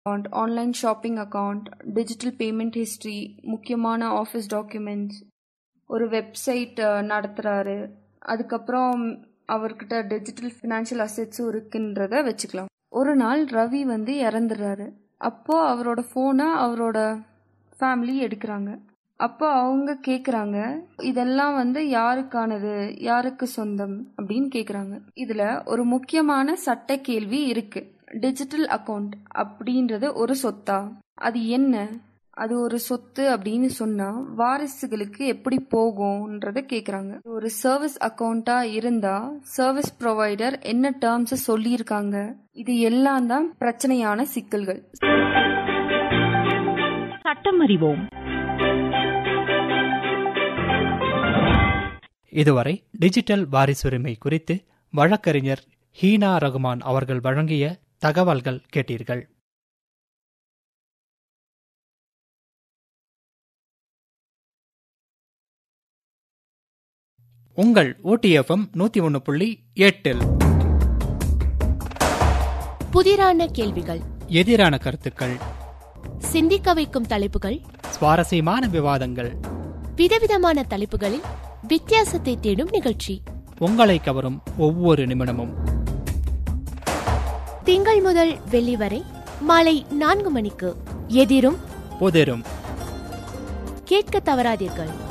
account online shopping account digital payment history முக்கியமான office documents ஒரு website நடத்துகிறாரு அதுக்கப்புறம் அவர்கிட்ட டிஜிட்டல் ஃபினான்ஷியல் அசெட்ஸும் இருக்குன்றத வச்சுக்கலாம் ஒரு நாள் ரவி வந்து இறந்துடுறாரு அப்போ அவரோட ஃபோனை அவரோட ஃபேமிலி எடுக்கிறாங்க அப்போ அவங்க கேட்குறாங்க இதெல்லாம் வந்து யாருக்கானது யாருக்கு சொந்தம் அப்படின்னு கேட்குறாங்க இதில் ஒரு முக்கியமான சட்ட கேள்வி இருக்கு டிஜிட்டல் அக்கௌண்ட் அப்படின்றது ஒரு சொத்தா அது என்ன அது ஒரு சொத்து அப்படின்னு சொன்னா வாரிசுகளுக்கு எப்படி போகும்ன்றத கேக்குறாங்க ஒரு சர்வீஸ் அக்கௌண்டா இருந்தா சர்வீஸ் ப்ரொவைடர் என்ன டேர்ம்ஸ் சொல்லியிருக்காங்க இது எல்லாம் தான் பிரச்சனையான சிக்கல்கள் சட்டம் அறிவோம் இதுவரை டிஜிட்டல் வாரிசுரிமை குறித்து வழக்கறிஞர் ஹீனா ரகுமான் அவர்கள் வழங்கிய தகவல்கள் கேட்டீர்கள் உங்கள் ஓடிஎஃப்எம் நூத்தி ஒன்னு புள்ளி எட்டில் புதிரான கேள்விகள் எதிரான கருத்துக்கள் சிந்திக்க வைக்கும் தலைப்புகள் சுவாரஸ்யமான விவாதங்கள் விதவிதமான தலைப்புகளில் வித்தியாசத்தை தேடும் நிகழ்ச்சி உங்களை கவரும் ஒவ்வொரு நிமிடமும் திங்கள் முதல் வெள்ளி வரை மாலை நான்கு மணிக்கு எதிரும் புதிரும் கேட்க தவறாதீர்கள்